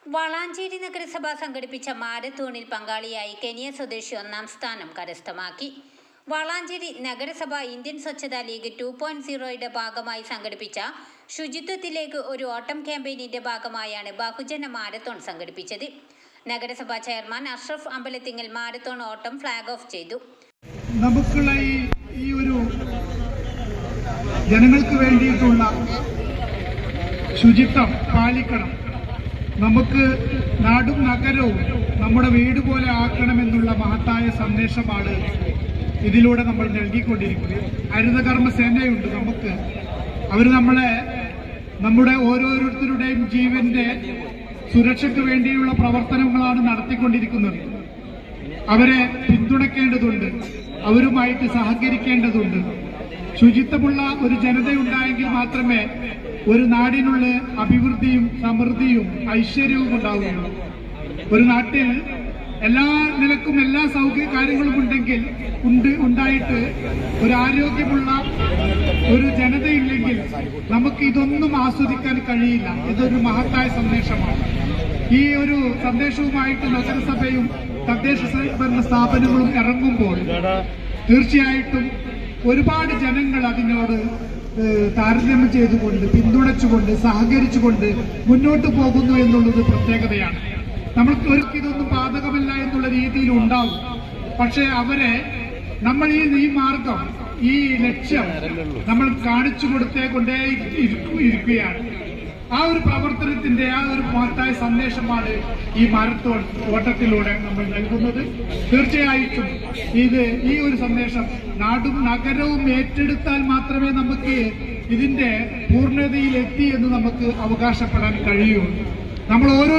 വളാഞ്ചേരി നഗരസഭ സംഘടിപ്പിച്ച മാരത്തോണിൽ പങ്കാളിയായി കെനിയ സ്വദേശി ഒന്നാം സ്ഥാനം കരസ്ഥമാക്കി വളാഞ്ചേരി നഗരസഭ Indian Swachhata league two point സീറോയുടെ ഭാഗമായി സംഘടിപ്പിച്ച ശുചിത്വത്തിലേക്ക് ഒരു ഓട്ടം ക്യാമ്പയിനിന്റെ ഭാഗമായാണ് ബഹുജന മാരത്തോൺ സംഘടിപ്പിച്ചത് നഗരസഭാ ചെയർമാൻ അഷ്റഫ് അമ്പലത്തിങ്ങൽ മാരത്തോൺ ഓട്ടം ഫ്ളാഗ് ഓഫ് ചെയ്തു നമുക്കുള്ള ഈ ഈ ഒരു ജനങ്ങൾക്ക് വേണ്ടിയിട്ടുള്ള ശുചിത്വം പാലിക്കണം നമുക്ക് നാടും നഗരവും നമ്മുടെ വീട് പോലെ ആക്കണമെന്നുള്ള മഹത്തായ സന്ദേശമാണ് ഇതിലൂടെ നമ്മൾ നൽകിക്കൊണ്ടിരിക്കുന്നത് ഹരിതകർമ്മ സേനയുണ്ട് നമുക്ക് അവർ നമ്മളെ നമ്മുടെ ഓരോരുത്തരുടെയും ജീവന്റെ സുരക്ഷയ്ക്ക് വേണ്ടിയുള്ള പ്രവർത്തനങ്ങളാണ് നടത്തിക്കൊണ്ടിരിക്കുന്നത് അവരെ പിന്തുണയ്ക്കേണ്ടതുണ്ട് അവരുമായിട്ട് സഹകരിക്കേണ്ടതുണ്ട് ശുചിത്വമുള്ള ഒരു ജനതയുണ്ടായെങ്കിൽ മാത്രമേ ഒരു നാടിനുള്ള അഭിവൃദ്ധിയും സമൃദ്ധിയും ഐശ്വര്യവും ഉണ്ടാവുകയുള്ളൂ ഒരു നാട്ടിൽ എല്ലാ നിലക്കും എല്ലാ സൗകര്യ കാര്യങ്ങളും ഉണ്ടെങ്കിൽ ഉണ്ട് ഉണ്ടായിട്ട് ഒരു ആരോഗ്യമുള്ള ഒരു ജനതയില്ലെങ്കിൽ നമുക്ക് ഇതൊന്നും ആസ്വദിക്കാൻ കഴിയില്ല ഇതൊരു മഹത്തായ സന്ദേശമാണ് ഈ ഒരു സന്ദേശവുമായിട്ട് നഗരസഭയും തദ്ദേശ സ്വയംഭരണ സ്ഥാപനങ്ങളും ഇറങ്ങുമ്പോൾ തീർച്ചയായിട്ടും ഒരുപാട് ജനങ്ങൾ അതിനോട് ഏഹ്, താരതമ്യം ചെയ്തുകൊണ്ട് പിന്തുണച്ചുകൊണ്ട് സഹകരിച്ചുകൊണ്ട് മുന്നോട്ട് പോകുന്നു എന്നുള്ളത് പ്രത്യേകതയാണ് നമ്മൾക്ക് ഒരിക്കലും ഇതൊന്നും ബാധകമല്ല എന്നുള്ള രീതിയിൽ ഉണ്ടാവും പക്ഷെ അവരെ നമ്മൾ ഈ ഈ മാർഗം ഈ ലക്ഷ്യം നമ്മൾ കാണിച്ചു കൊടുത്തേ കൊണ്ടേ ഇരിക്കു- ഇരിക്കുകയാണ് ആ ഒരു പ്രവർത്തനത്തിന്റെ ആ ഒരു മഹത്തായ സന്ദേശമാണ് ഈ മാരത്തോൺ ഓട്ടത്തിലൂടെ നമ്മൾ നൽകുന്നത് തീർച്ചയായിട്ടും ഇത് ഈ ഒരു സന്ദേശം നാടും നഗരവും ഏറ്റെടുത്താൽ മാത്രമേ നമുക്ക് ഇതിന്റെ പൂർണ്ണതയിൽ എത്തി എന്ന് നമുക്ക് അവകാശപ്പെടാൻ കഴിയുള്ളൂ നമ്മൾ ഓരോ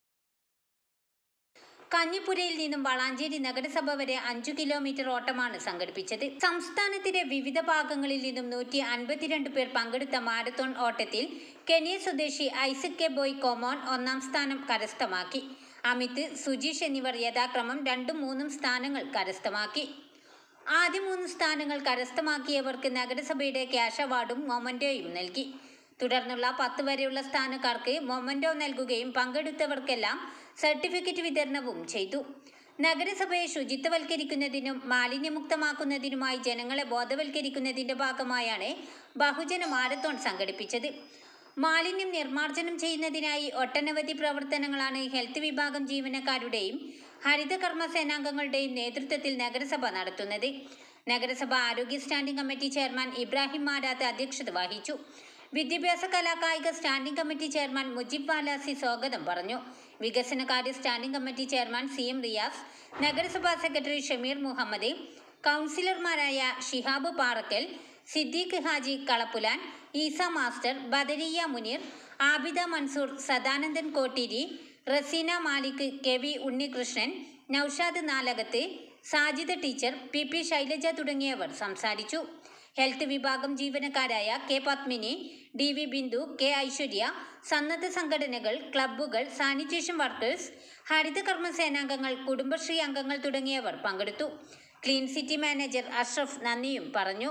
കഞ്ഞിപ്പുരയിൽ നിന്നും വളാഞ്ചേരി നഗരസഭ വരെ അഞ്ചു കിലോമീറ്റർ ഓട്ടമാണ് സംഘടിപ്പിച്ചത് സംസ്ഥാനത്തിന്റെ വിവിധ ഭാഗങ്ങളിൽ നിന്നും നൂറ്റി അൻപത്തിരണ്ട് പേർ പങ്കെടുത്ത മാരത്തോൺ ഓട്ടത്തിൽ കെനിയ സ്വദേശി ഐസക് കെ ബോയ് കോമോൺ ഒന്നാം സ്ഥാനം കരസ്ഥമാക്കി അമിത് സുജീഷ് എന്നിവർ യഥാക്രമം രണ്ടും മൂന്നും സ്ഥാനങ്ങൾ കരസ്ഥമാക്കി ആദ്യ മൂന്ന് സ്ഥാനങ്ങൾ കരസ്ഥമാക്കിയവർക്ക് നഗരസഭയുടെ ക്യാഷ് അവാർഡും മൊമന്റോയും നൽകി തുടർന്നുള്ള പത്ത് വരെയുള്ള സ്ഥാനക്കാർക്ക് മൊമന്റോ നൽകുകയും പങ്കെടുത്തവർക്കെല്ലാം സർട്ടിഫിക്കറ്റ് വിതരണവും ചെയ്തു നഗരസഭയെ ശുചിത്വവൽക്കരിക്കുന്നതിനും മാലിന്യമുക്തമാക്കുന്നതിനുമായി ജനങ്ങളെ ബോധവൽക്കരിക്കുന്നതിന്റെ ഭാഗമായാണ് ബഹുജന മാരത്തോൺ സംഘടിപ്പിച്ചത് മാലിന്യം നിർമ്മാർജ്ജനം ചെയ്യുന്നതിനായി ഒട്ടനവധി പ്രവർത്തനങ്ങളാണ് ഹെൽത്ത് വിഭാഗം ജീവനക്കാരുടെയും ഹരിത കർമ്മ സേനാംഗങ്ങളുടെയും നേതൃത്വത്തിൽ നഗരസഭ നടത്തുന്നത് നഗരസഭ ആരോഗ്യ standing committee chairman Ibrahim Marath അധ്യക്ഷത വഹിച്ചു വിദ്യാഭ്യാസ കലാകായിക standing committee chairman Mujeeb Valasi സ്വാഗതം പറഞ്ഞു വികസനകാര്യ standing committee chairman C M Riyas നഗരസഭാ സെക്രട്ടറി ഷമീർ മുഹമ്മദ് കൗൺസിലർമാരായ Shihab Parakkal Siddique Haji Kalappulan Eesa master Badariya Muneer Abida Mansoor Sadanandan Kotteeri Raseena Malik K V Unnikrishnan Noushad Nalakath Sajida teacher P P Shailaja തുടങ്ങിയവർ സംസാരിച്ചു ഹെൽത്ത് വിഭാഗം ജീവനക്കാരായ K Padmini D V Bindu K Aishwarya സന്നദ്ധ സംഘടനകൾ ക്ലബ്ബുകൾ സാനിറ്റേഷൻ വർക്കേഴ്സ് ഹരിത കർമ്മ സേനാംഗങ്ങൾ കുടുംബശ്രീ അംഗങ്ങൾ തുടങ്ങിയവർ പങ്കെടുത്തു ക്ലീൻ സിറ്റി മാനേജർ അഷ്റഫ് നന്ദിയും പറഞ്ഞു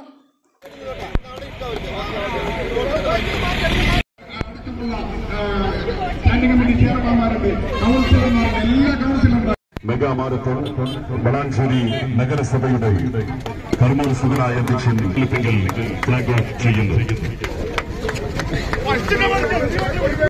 സ്റ്റാൻഡിംഗ് കമ്മിറ്റി ചെയർമാൻമാരുണ്ട് കൗൺസിലർമാരുണ്ട് എല്ലാ കൗൺസിലർമാരും മെഗാ മാരത്തോൺ വളാഞ്ചേരി നഗരസഭയുടെ കർമ്മോത്സുകനായ അധ്യക്ഷൻ ഫിലിപ്പിങ്കൽ ഫ്ലാഗ് ഓഫ് ചെയ്യുന്നു